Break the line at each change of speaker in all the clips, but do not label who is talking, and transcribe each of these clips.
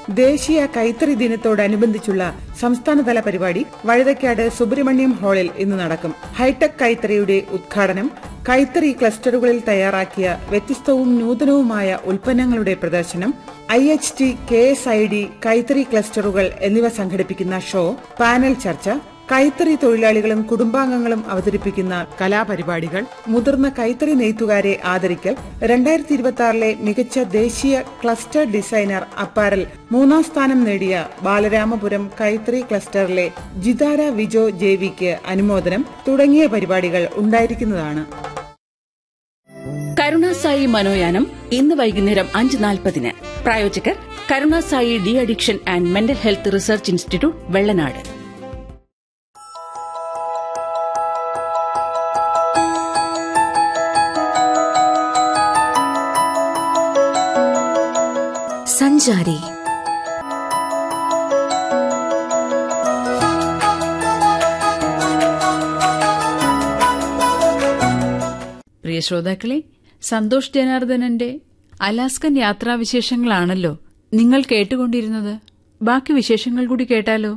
ദേശീയ കൈത്തറി ദിനത്തോടനുബന്ധിച്ചുള്ള സംസ്ഥാനതല പരിപാടി വഴുതക്കാട് സുബ്രഹ്മണ്യം ഹാളിൽ ഇന്ന് നടക്കും ഹൈടെക് കൈത്തറിയുടെ ഉദ്ഘാടനം കൈത്തറി ക്ലസ്റ്ററുകളിൽ തയ്യാറാക്കിയ വ്യത്യസ്തവും നൂതനവുമായ ഉൽപ്പന്നങ്ങളുടെ പ്രദർശനം I H T K S I D കൈത്തറി ക്ലസ്റ്ററുകൾ എന്നിവ സംഘടിപ്പിക്കുന്ന ഷോ പാനൽ ചർച്ച കൈത്തറി തൊഴിലാളികളും കുടുംബാംഗങ്ങളും അവതരിപ്പിക്കുന്ന കലാപരിപാടികൾ മുതിർന്ന കൈത്തറി നെയ്ത്തുകാരെ ആദരിക്കൽ രണ്ടായിരത്തി ഇരുപത്തി ആറിലെ മികച്ച ദേശീയ ക്ലസ്റ്റർ ഡിസൈനർ അപ്പാരൽ മൂന്നാം സ്ഥാനം നേടിയ ബാലരാമപുരം കൈത്തറി ക്ലസ്റ്ററിലെ ജിതാര വിജോ ജേവിക്ക് അനുമോദനം തുടങ്ങിയ പരിപാടികൾ ഉണ്ടായിരിക്കുന്നതാണ്
കരുണാസായി മനോയാനം ഇന്ന് വൈകുന്നേരം അഞ്ച് നാൽപ്പതിന് പ്രായോജകർ Karunasai de-addiction and mental health research institute Vellanad
സഞ്ചാരി
പ്രിയ ശ്രോതാക്കളെ സന്തോഷ് ജനാർദ്ദനന്റെ അലാസ്കൻ യാത്രാവിശേഷങ്ങളാണല്ലോ നിങ്ങൾ കേട്ടുകൊണ്ടിരുന്നത് ബാക്കി വിശേഷങ്ങൾ കൂടി കേട്ടാലോ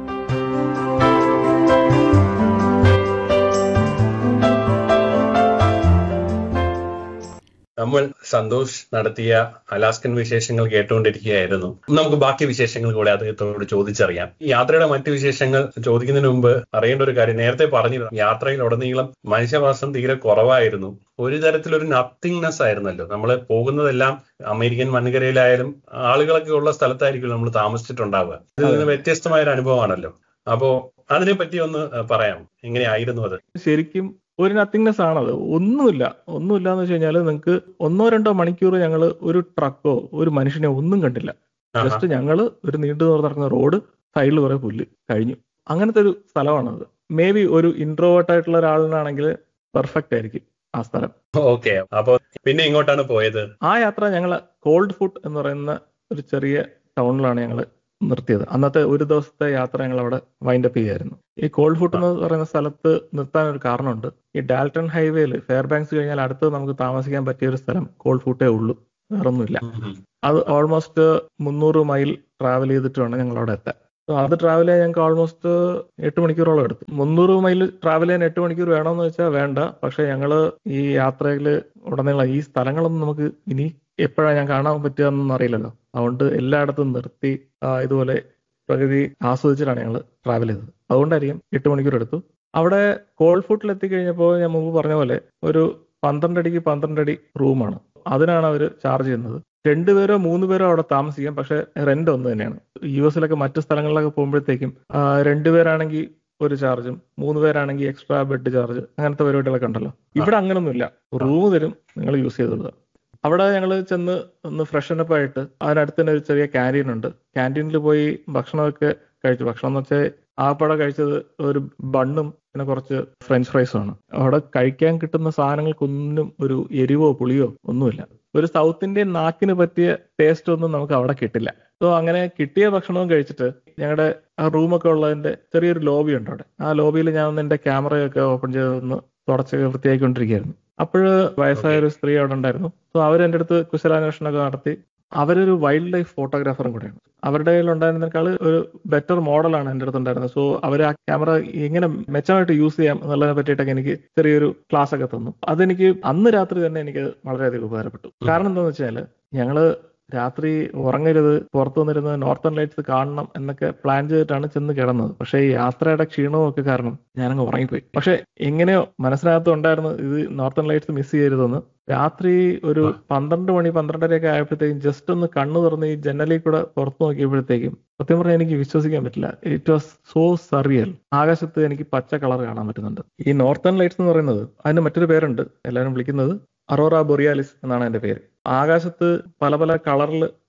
നമ്മൾ സന്തോഷ് നടത്തിയ അലാസ്കൻ വിശേഷങ്ങൾ കേട്ടുകൊണ്ടിരിക്കുകയായിരുന്നു നമുക്ക് ബാക്കി വിശേഷങ്ങൾ കൂടെ അദ്ദേഹത്തോട് ചോദിച്ചറിയാം ഈ യാത്രയുടെ മറ്റു വിശേഷങ്ങൾ ചോദിക്കുന്നതിന് മുമ്പ് അറിയേണ്ട ഒരു കാര്യം നേരത്തെ പറഞ്ഞിരുന്നു യാത്രയിൽ ഉടനീളം മനുഷ്യവാസം തീരെ കുറവായിരുന്നു ഒരു തരത്തിലൊരു നത്തിങ്നെസ് ആയിരുന്നല്ലോ നമ്മൾ പോകുന്നതെല്ലാം അമേരിക്കൻ വൻകരയിലായാലും ആളുകളൊക്കെ ഉള്ള സ്ഥലത്തായിരിക്കും നമ്മൾ താമസിച്ചിട്ടുണ്ടാവുക ഇതിൽ നിന്ന് വ്യത്യസ്തമായ ഒരു അനുഭവമാണല്ലോ അപ്പോ അതിനെ പറ്റി ഒന്ന് പറയാം എങ്ങനെയായിരുന്നു അത്
ശരിക്കും ഒരു നത്തിങ്നെസ് ആണത് ഒന്നുമില്ല ഒന്നുമില്ല എന്ന് വെച്ച് കഴിഞ്ഞാൽ നിങ്ങൾക്ക് ഒന്നോ രണ്ടോ മണിക്കൂർ ഞങ്ങൾ ഒരു ട്രക്കോ ഒരു മനുഷ്യനെ ഒന്നും കണ്ടില്ല ജസ്റ്റ് ഞങ്ങൾ ഒരു നീണ്ടു നടക്കുന്ന റോഡ് സൈഡിൽ കുറെ പുല്ല് കഴിഞ്ഞു അങ്ങനത്തെ ഒരു സ്ഥലമാണത് മേ ബി ഒരു ഇൻട്രോവേർട്ട് ആയിട്ടുള്ള ഒരാളിനാണെങ്കിൽ പെർഫെക്റ്റ് ആയിരിക്കും ആ സ്ഥലം
ഓക്കെ അപ്പൊ പിന്നെ എങ്ങോട്ടാണ് പോയത്
ആ യാത്ര ഞങ്ങൾ കോൾഡ് ഫുഡ് എന്ന് പറയുന്ന ഒരു ചെറിയ ടൗണിലാണ് ഞങ്ങൾ നിർത്തിയത് അന്നത്തെ ഒരു ദിവസത്തെ യാത്ര ഞങ്ങൾ അവിടെ വൈൻഡപ്പ് ചെയ്യായിരുന്നു ഈ കോൾഡ് ഫുഡ് എന്ന് പറയുന്ന സ്ഥലത്ത് നിർത്താൻ ഒരു കാരണമുണ്ട് ഈ ഡാൽട്ടൺ ഹൈവേയിൽ ഫെയർ ബാങ്ക്സ് കഴിഞ്ഞാൽ അടുത്ത് നമുക്ക് താമസിക്കാൻ പറ്റിയ ഒരു സ്ഥലം കോൾഡ് ഫുട്ടേ ഉള്ളൂ വേറൊന്നുമില്ല അത് ഓൾമോസ്റ്റ് മുന്നൂറ് മൈൽ ട്രാവൽ ചെയ്തിട്ട് വേണം ഞങ്ങൾ അവിടെ എത്താൻ അത് ട്രാവൽ ചെയ്യാൻ ഞങ്ങൾക്ക് ഓൾമോസ്റ്റ് എട്ട് മണിക്കൂറോളം എടുത്തു മുന്നൂറ് മൈൽ ട്രാവൽ ചെയ്യാൻ എട്ട് മണിക്കൂർ വേണമെന്ന് വെച്ചാൽ വേണ്ട പക്ഷെ ഞങ്ങൾ ഈ യാത്രയിൽ ഉടനീളം ഈ സ്ഥലങ്ങളൊന്നും നമുക്ക് ഇനി എപ്പോഴാണ് ഞാൻ കാണാൻ പറ്റുക എന്നൊന്നും അറിയില്ലല്ലോ അതുകൊണ്ട് എല്ലായിടത്തും നിർത്തി ഇതുപോലെ പ്രകൃതി ആസ്വദിച്ചിട്ടാണ് ഞങ്ങൾ ട്രാവൽ ചെയ്തത് അതുകൊണ്ടായിരിക്കും എട്ട് മണിക്കൂർ എടുത്തു അവിടെ കോൾഡ് ഫുഡിൽ എത്തിക്കഴിഞ്ഞപ്പോൾ ഞാൻ മുമ്പ് പറഞ്ഞ പോലെ ഒരു പന്ത്രണ്ട് അടിക്ക് പന്ത്രണ്ട് അടി റൂമാണ് അതിനാണ് അവർ ചാർജ് ചെയ്യുന്നത് രണ്ടുപേരോ മൂന്ന് പേരോ അവിടെ താമസിക്കാം പക്ഷെ റെന്റ് ഒന്ന് തന്നെയാണ് യു എസിലൊക്കെ മറ്റു സ്ഥലങ്ങളിലൊക്കെ പോകുമ്പോഴത്തേക്കും രണ്ടുപേരാണെങ്കിൽ ഒരു ചാർജും മൂന്ന് പേരാണെങ്കിൽ എക്സ്ട്രാ ബെഡ് ചാർജ് അങ്ങനത്തെ പരിപാടികളൊക്കെ ഉണ്ടല്ലോ ഇവിടെ അങ്ങനൊന്നുമില്ല റൂം തരും നിങ്ങൾ യൂസ് ചെയ്തോളുക അവിടെ ഞങ്ങൾ ചെന്ന് ഒന്ന് ഫ്രഷനപ്പ് ആയിട്ട് അതിനടുത്ത് തന്നെ ഒരു ചെറിയ ക്യാൻറ്റീൻ ഉണ്ട് ക്യാൻറ്റീനിൽ പോയി ഭക്ഷണമൊക്കെ കഴിച്ചു ഭക്ഷണം എന്ന് വെച്ചാൽ ആപ്പട കഴിച്ചത് ഒരു ബണ്ണും പിന്നെ കുറച്ച് ഫ്രഞ്ച് ഫ്രൈസും ആണ് അവിടെ കഴിക്കാൻ കിട്ടുന്ന സാധനങ്ങൾക്കൊന്നും ഒരു എരിവോ പുളിയോ ഒന്നുമില്ല ഒരു സൗത്ത് ഇന്ത്യൻ നാക്കിന് പറ്റിയ ടേസ്റ്റ് ഒന്നും നമുക്ക് അവിടെ കിട്ടില്ല സോ അങ്ങനെ കിട്ടിയ ഭക്ഷണവും കഴിച്ചിട്ട് ഞങ്ങളുടെ ആ റൂമൊക്കെ ഉള്ളതിന്റെ ചെറിയൊരു ലോബി ഉണ്ട് അവിടെ ആ ലോബിയിൽ ഞാൻ ഒന്ന് എന്റെ ക്യാമറയൊക്കെ ഓപ്പൺ ചെയ്തൊന്ന് തുടച്ച് വൃത്തിയാക്കിക്കൊണ്ടിരിക്കുകയായിരുന്നു അപ്പോൾ വയസ്സായ ഒരു സ്ത്രീ അവിടെ ഉണ്ടായിരുന്നു സോ അവർ എൻ്റെ അടുത്ത് കുശലാന്വേഷണമൊക്കെ നടത്തി അവരൊരു വൈൽഡ് ലൈഫ് ഫോട്ടോഗ്രാഫറും കൂടെയാണ് അവരുടെ കയ്യിൽ ഉണ്ടായിരുന്നേക്കാൾ ഒരു ബെറ്റർ മോഡലാണ് എൻ്റെ അടുത്ത് ഉണ്ടായിരുന്നത് സോ അവർ ആ ക്യാമറ എങ്ങനെ മെച്ചമായിട്ട് യൂസ് ചെയ്യാം എന്നുള്ളതിനെ പറ്റിയിട്ടൊക്കെ എനിക്ക് ചെറിയൊരു ക്ലാസ് ഒക്കെ തന്നു അതെനിക്ക് അന്ന് രാത്രി തന്നെ എനിക്ക് വളരെയധികം ഉപകാരപ്പെട്ടു കാരണം എന്താണെന്ന് വെച്ചാൽ ഞങ്ങള് രാത്രി ഉറങ്ങരുത് പുറത്തു വന്നിരുന്ന് നോർത്തേൺ ലൈറ്റ്സ് കാണണം എന്നൊക്കെ പ്ലാൻ ചെയ്തിട്ടാണ് ചെന്ന് കിടന്നത് പക്ഷേ ഈ യാത്രയുടെ ക്ഷീണവും ഒക്കെ കാരണം ഞാനങ്ങ് ഉറങ്ങിപ്പോയി പക്ഷെ എങ്ങനെയോ മനസ്സിനകത്ത് ഉണ്ടായിരുന്നു ഇത് നോർത്തേൺ ലൈറ്റ്സ് മിസ് ചെയ്യരുതെന്ന് രാത്രി ഒരു പന്ത്രണ്ട് മണി പന്ത്രണ്ടരയൊക്കെ ആയപ്പോഴത്തേക്കും ജസ്റ്റ് ഒന്ന് കണ്ണു തുറന്ന് ഈ ജനലിൽ കൂടെ പുറത്തു നോക്കിയപ്പോഴത്തേക്കും സത്യം പറഞ്ഞാൽ എനിക്ക് വിശ്വസിക്കാൻ പറ്റില്ല ഇറ്റ് വാസ് സോ സറിയൽ ആകാശത്ത് എനിക്ക് പച്ച കളർ കാണാൻ പറ്റുന്നുണ്ട് ഈ നോർത്തേൺ ലൈറ്റ്സ് എന്ന് പറയുന്നത് അതിന് മറ്റൊരു പേരുണ്ട് എല്ലാവരും വിളിക്കുന്നത് അറോറ ബൊറിയാലിസ് എന്നാണ് എന്റെ പേര് ആകാശത്ത് പല പല കളറിൽ